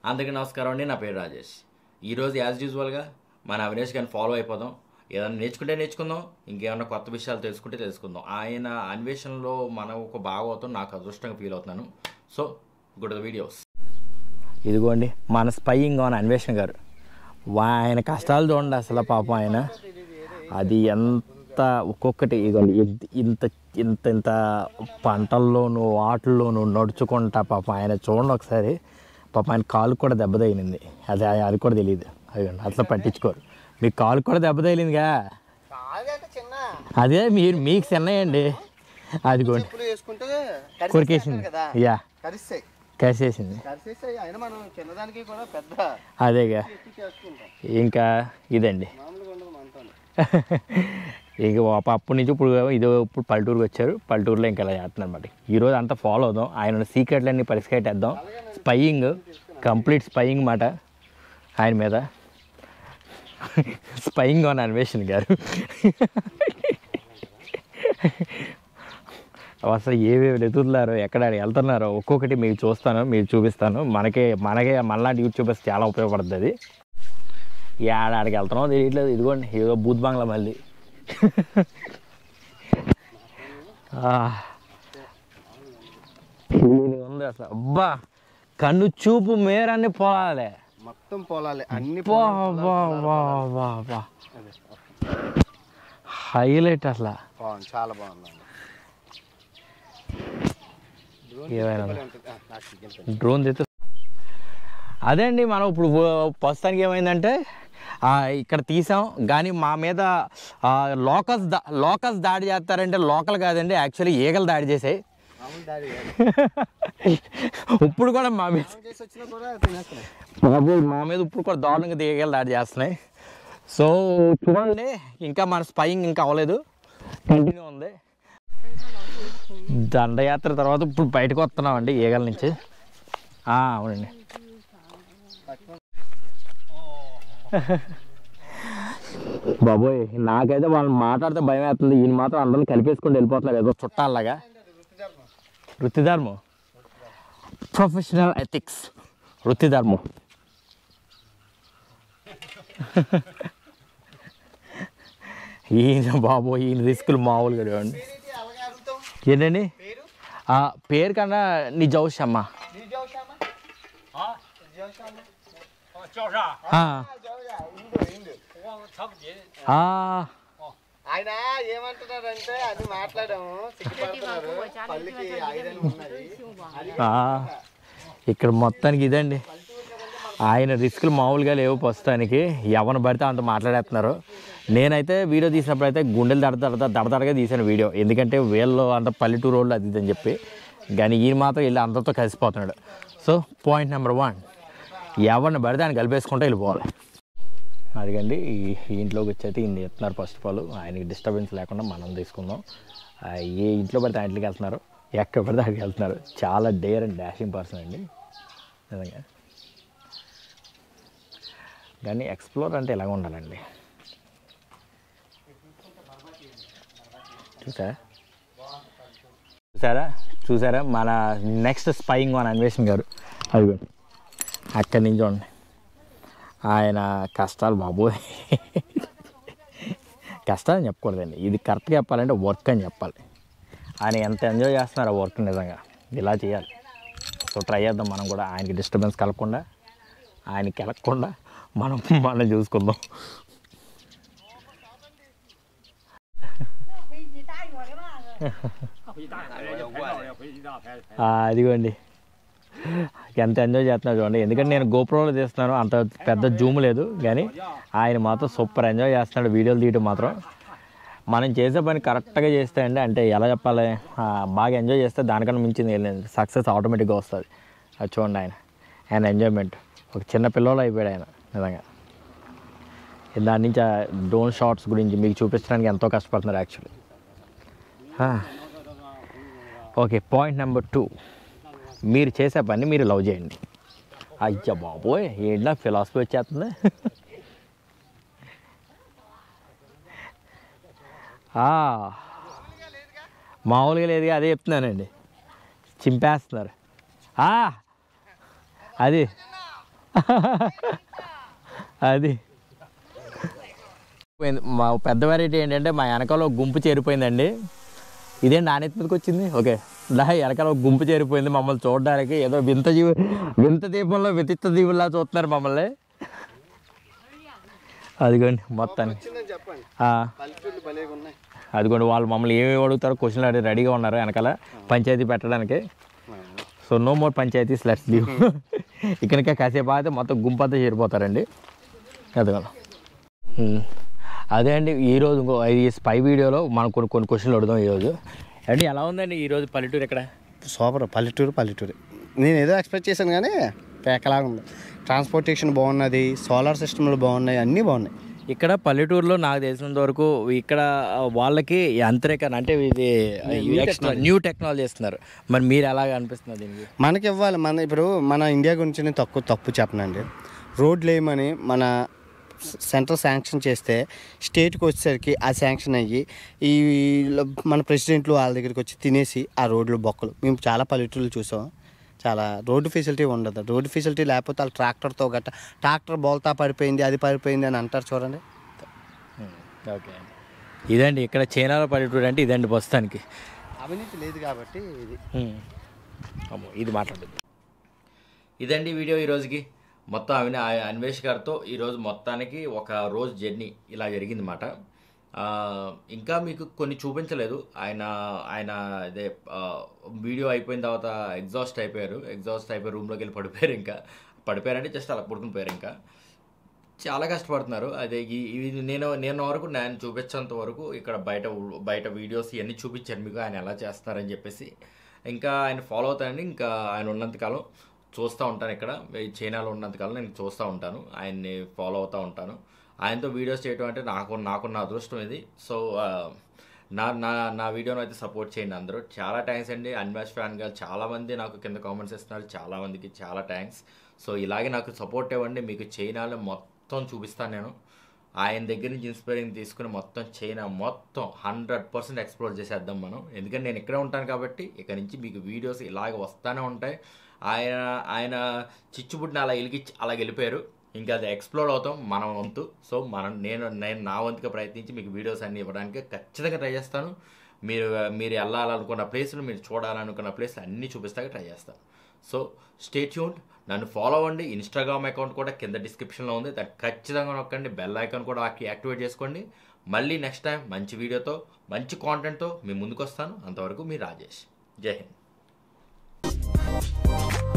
అందరికీ నమస్కారం అండి నా పేరు రాజేష్ ఈరోజు యాజ్ యూజువల్గా మన అవినేష్ గారిని ఫాలో అయిపోదాం ఏదైనా నేర్చుకుంటే నేర్చుకుందాం ఇంకేమైనా కొత్త విషయాలు తెలుసుకుంటే తెలుసుకుందాం ఆయన అన్వేషణలో మన ఒక భాగవతం నాకు అదృష్టంగా ఫీల్ అవుతున్నాను సో గుడ్ వీడియోస్ ఇదిగోండి మన స్పైయింగ్ ఆన్ అన్వేషణ గారు వా- ఆయన కష్టాలు చూడండి అసలు పాపం ఆయన అది ఎంత ఒక్కొక్కటి ఇదిగోండి ఇంత- ఇంత ఇంత ఇంత పంటల్లోనూ వాటిల్లోనూ నడుచుకుంటా పాపం ఆయన చూడండి ఒకసారి పాపం ఆయన కాలు కూడా దెబ్బ తగిలింది అది అది కూడా తెలియదు అదిగోండి అట్లా పట్టించుకోరు మీ కాలు కూడా దెబ్బ తగిలిందిగా కాదంటే చిన్న అదే మీరు మీకు చిన్నయండి అదిగోండి చెప్పులు వేసుకుంటే కొరికేసింది కదా యా కరిస్తాయి కసేసింది కరిసేస్తాయి అయినా మనం చిన్నదానికి కూడా పెద్ద అదేగా ఎక్కువ చేసుకుంటాం ఇంకా ఇదండి మామూలుగా ఉండదు మనతో ఇక ఒక అప్పటి నుంచి ఇప్పుడు ఇది ఇప్పుడు పల్లెటూరుకి వచ్చారు పల్లెటూరులో ఇంకా ఇలా చేస్తున్నారు అనమాట ఈరోజు అంతా ఫాలో అవుదాం ఆయన సీక్రెట్లన్నీ పరిష్కరిద్దాం స్పయింగ్ కంప్లీట్ స్పయింగ్ మాట ఆయన మీద స్పయింగ్ ఆన్ అన్వేషణ్ గారు అసలు ఏవేవి వెతుకుతున్నారో ఎక్కడ వెళ్తున్నారో ఒక్కొక్కటి మీకు చూస్తాను మీరు చూపిస్తాను మనకే మనకే మనలాంటి యూట్యూబర్స్ చాలా ఉపయోగపడుతుంది అది ఏడ ఆడికి వెళ్తున్నాం తెలియట్లేదు ఇదిగోండి ఏదో బూత్ బంగ్లా మళ్ళీ ఆ. ఇది ఉంది అసలు అబ్బా కన్ను చూపు మేరన్ని పోలాలే మొత్తం పొలాలే అన్ని బా బా బా బా బా అదే. హైలైట్ అసలు బాగుంది చాలా బాగుంది ఏమైనా ఉంటుంది. ఆ, నాకు చికెన్ డ్రోన్ తెస్తే అదే అండి మనం ఇప్పుడు ఓ- ప్రస్తుతానికి ఏమైందంటే ఆ, ఇక్కడ తీసాం కానీ మా మీద లోకల్స్ దా లోకల్స్ దాడి చేస్తారంటే లోకల్ కాదండి యాక్చువల్లీ ఈగలు దాడి చేసాయి మామూలు దాడి కాదు. ఇప్పుడు కూడా మా మీద మనం చేసి వచ్చినా కూడా తినేస్తున్నాయి బాబు మా మీద ఇప్పుడు కూడా దారుణంగా ఈగలు దాడి చేస్తున్నాయి సో చూడండి ఇంకా మన స్పయింగ్ ఇంకా అవ్వలేదు కంటిన్యూ ఉంది దండయాత్ర తర్వాత ఇప్పుడు బయటకు వస్తున్నామండి ఈగల నుంచి ఆ, అవునండి బాబోయ్ నాకైతే వాళ్ళు మాట్లాడితే భయం వేస్తుంది ఈయన మాత్రం అందరిని కలిపేసుకొని వెళ్ళిపోతున్నారు ఏదో చుట్టాలాగా వృత్తిధర్మం ప్రొఫెషనల్ ఎథిక్స్ వృత్తిధర్మం ఈయన బాబు ఈయన రిస్కులు మామూలుగా లేవండి అలాగే అడుగుతాం ఏంటండి పేరు ఆ పేరు కన్నా నీ జౌషమ్మ నిజావుషామా నిజావుషామా 叫啥？ ఆ, ఇందు ఇందు 我他不接。 ఆ, ఆయన ఏమంటున్నారంటే అది మాట్లాడాము సిగ్గుపడుతున్నారు పల్లికి ఐరన్ ఉన్నది అది ఆ. ఇక్కడ మొత్తానికి ఇదండి ఆయన రిస్కులు మామూలుగా లేవు ప్రస్తుతానికి ఎవరిని పడితే అంత మాట్లాడేస్తున్నారు నేనైతే వీడియో తీసినప్పుడు అయితే గుండెలు దడ దడ దడ దడదడగా తీసాను వీడియో ఎందుకంటే వీళ్ళు అంత పల్లెటూరు వాళ్ళు అది ఇది అని చెప్పి కానీ ఈయన మాత్రం వెళ్ళి అందరితో కలిసిపోతున్నాడు సో పాయింట్ నెంబర్ వన్ ఎవరిని పడితే ఆయన కలిపేసుకుంటే వెళ్ళిపోవాలి అదిగండి ఈ ఈ ఇంట్లోకి వచ్చైతే ఈయన ఎత్తున్నారు ఫస్ట్ ఆఫ్ ఆల్ ఆయనకి డిస్టర్బెన్స్ లేకుండా మనం తీసుకుందాం ఆ, ఏ ఇంట్లో పడితే ఆ ఇంట్లోకి వెళ్తున్నారు ఎక్కడ పడితే అక్కడికి వెళ్తున్నారు చాలా డేర్ అండ్ డాషింగ్ పర్సన్ అండి నిజంగా కానీ ఎక్స్ప్లోర్ అంటే ఇలాగ ఉండాలండి చూసారా చూసారా చూసారా మన నెక్స్ట్ స్పైయింగ్ మన అన్వేషణ్ గారు అదిగో అక్కడి నుంచి చూడండి ఆయన కష్టాలు బాబోయ్ కష్టాలు అని చెప్పకూడదండి ఇది కరెక్ట్గా చెప్పాలంటే వర్క్ అని చెప్పాలి ఆయన ఎంత ఎంజాయ్ చేస్తున్నారు ఆ వర్క్ నిజంగా ఇలా చేయాలి సో ట్రై చేద్దాం మనం కూడా ఆయనకి డిస్టర్బెన్స్ కలగకుండా ఆయనకి కలగకుండా మనం మనం చూసుకుందాం ఆ, అదిగోండి ఎంత ఎంజాయ్ చేస్తున్నారు చూడండి ఎందుకంటే నేను గోప్రోలో తీస్తున్నాను అంత పెద్ద జూమ్ లేదు కానీ ఆయన మాత్రం సూపర్ ఎంజాయ్ చేస్తున్నాడు వీడియోలు తీయడం మాత్రం మనం చేసే పని కరెక్ట్గా చేస్తే అండి అంటే ఎలా చెప్పాలి ఆ, బాగా ఎంజాయ్ చేస్తే దానికన్నా మించింది ఏం లేదు సక్సెస్ ఆటోమేటిక్గా వస్తుంది అది చూడండి ఆయన ఆయన ఎంజాయ్మెంట్ ఒక చిన్న పిల్లోడు అయిపోయాడు ఆయన నిజంగా దాని నుంచి డ్రోన్ షాట్స్ గురించి మీకు చూపించడానికి ఎంతో కష్టపడుతున్నారు actually okay point number two మీరు చేసే పని మీరు లవ్ చేయండి అయ్యా బాబోయ్ ఏంటి ఫిలాసఫీ వచ్చేస్తుంది ఆ, మామూలుగా లేదుగా అదే చెప్తున్నానండి చింపేస్తున్నారు ఆ, అది అది పోయింది. మా పెద్ద వెరైటీ ఏంటంటే మా వెనకాల ఒక గుంపు చేరిపోయిందండి ఇదే నాణ్యత మీదకి వచ్చింది ఓకే దా వెనకాల ఒక గుంపు చేరిపోయింది మమ్మల్ని చూడడానికి ఏదో వింత జీవి వింత దీపంలో వితిత్త దీవుల్లా చూస్తున్నారు మమ్మల్ని అదిగోండి మొత్తానికి వచ్చిందని చెప్పండి ఆ, పల్లెటూళ్ళు భలేగా ఉన్నాయి అదిగోండి వాళ్ళు మమ్మల్ని ఏమేమి అడుగుతారో క్వశ్చన్లు అడిగి రెడీగా ఉన్నారు వెనకాల పంచాయతీ పెట్టడానికి సో నో మోర్ పంచాయతీ స్లెట్స్ లీవ్ ఇక్కడికే కాసేపు అయితే మొత్తం గుంపంతా చేరిపోతారండి అదిగోండి ఉమ్. అదే అండి ఈరోజు ఇంకో ఈ స్పై వీడియోలో మనం కొన్ని కొన్ని క్వశ్చన్లు అడుగుదాం ఈరోజు అండి ఎలా ఉందండి ఈరోజు పల్లెటూరు ఇక్కడ సూపర్ పల్లెటూరు పల్లెటూరు నేను ఏదో ఎక్స్పెక్ట్ చేశాను కానీ పేకలాగా ఉంది ట్రాన్స్పోర్టేషన్ బాగున్నది సోలార్ సిస్టమ్లు బాగున్నాయి అన్నీ బాగున్నాయి ఇక్కడ పల్లెటూరులో నాకు తెలిసినంత వరకు ఇక్కడ వాళ్ళకి యంత్రికరణ అంటే ఇది ఎక్స్ట్రా న్యూ టెక్నాలజీ ఇస్తున్నారు మరి మీరు ఎలాగ అనిపిస్తున్నారు దీనికి మనకి ఇవ్వాలి మన ఇప్పుడు మన ఇండియా గురించి నేను తక్కువ తప్పు చెప్పనండి రోడ్లు వేయమని మన సెంట్రల్ శాంక్షన్ చేస్తే స్టేట్కి వచ్చేసరికి ఆ శాంక్షన్ అయ్యి ఈ మన ప్రెసిడెంట్లు వాళ్ళ దగ్గరికి వచ్చి తినేసి ఆ రోడ్లు బొక్కలు మేము చాలా పల్లెటూళ్ళు చూసాం చాలా రోడ్డు ఫెసిలిటీ ఉండదు రోడ్డు ఫెసిలిటీ లేకపోతే వాళ్ళు ట్రాక్టర్తో గట్ట ట్రాక్టర్ బోల్తా పడిపోయింది అది పడిపోయింది అని అంటారు చూడండి ఓకే ఇదండి ఇక్కడ చైనాలో పల్లెటూరు అంటే ఇదండి ప్రస్తుతానికి అవినీతి లేదు కాబట్టి ఇది ఉమ్. అమ్మో ఇది మాట్లాడదు ఇదండి వీడియో ఈ రోజుకి మొత్తం అవిన అన్వేష్ గారితో ఈరోజు మొత్తానికి ఒక రోజు జర్నీ ఇలా జరిగింది మాట ఇంకా మీకు కొన్ని చూపించలేదు ఆయన ఆయన అదే ఆ, వీడియో అయిపోయిన తర్వాత ఎగ్జాస్ట్ అయిపోయారు ఎగ్జాస్ట్ అయిపోయి రూమ్లోకి వెళ్ళి పడిపోయారు ఇంకా పడిపోయారంటే జస్ట్ అలా పడుకుని పోయారు ఇంకా చాలా కష్టపడుతున్నారు అదే ఈ- ఇది నేను నేను వరకు నేను చూపించేంత వరకు ఇక్కడ బయట ఉ- బయట వీడియోస్ ఇవన్నీ చూపించాను మీకు ఆయన ఎలా చేస్తున్నారని చెప్పేసి ఇంకా ఆయన ఫాలో అవుతానండి ఇంకా ఆయన ఉన్నంతకాలం చూస్తూ ఉంటాను ఇక్కడ ఈ చైనాలో ఉన్నంతకాలం నేను చూస్తూ ఉంటాను ఆయన్ని ఫాలో అవుతూ ఉంటాను ఆయనతో వీడియోస్ చేయడం అంటే నాకు నాకున్న అదృష్టం ఇది సో ఆ, నా నా నా వీడియోని అయితే సపోర్ట్ చేయండి అందరూ చాలా థ్యాంక్స్ అండి అన్వాష్ ఫ్యాన్ గా చాలా మంది నాకు కింద కామెంట్స్ ఇస్తున్నారు చాలా మందికి చాలా థ్యాంక్స్ సో ఇలాగే నాకు సపోర్ట్ ఇవ్వండి మీకు చైనాలో మొత్తం చూపిస్తాను నేను ఆయన దగ్గర నుంచి ఇన్స్పైరింగ్ తీసుకుని మొత్తం చైనా మొత్తం హండ్రెడ్ పర్సెంట్ ఎక్స్ప్లోర్ చేసేద్దాం మనం ఎందుకంటే నేను ఇక్కడే ఉంటాను కాబట్టి ఇక నుంచి మీకు వీడియోస్ ఇలాగ వస్తూనే ఉంటాయి ఆయన ఆయన చిచ్చుబుడ్డిని అలా వెలిగించి అలా వెళ్ళిపోయారు ఇంకా అది ఎక్స్ప్లోర్ అవుతాం మన వంతు సో మనం నేను నేను నా వంతుగా ప్రయత్నించి మీకు వీడియోస్ అన్ని ఇవ్వడానికి ఖచ్చితంగా ట్రై చేస్తాను మీరు మీరు వెళ్ళాలనుకున్న ప్లేస్లు మీరు చూడాలనుకున్న ప్లేస్లు అన్నీ చూపిస్తాక ట్రై చేస్తాను సో స్టే ట్యూన్డ్ నన్ను ఫాలో అవ్వండి ఇన్స్టాగ్రామ్ అకౌంట్ కూడా కింద డిస్క్రిప్షన్లో ఉంది దాన్ని ఖచ్చితంగా నొక్కండి బెల్ ఐకాన్ కూడా యాక్టివేట్ చేసుకోండి మళ్ళీ నెక్స్ట్ టైం మంచి వీడియోతో మంచి కాంటెంట్తో మీ ముందుకు వస్తాను అంతవరకు మీ రాజేష్ జై హింద్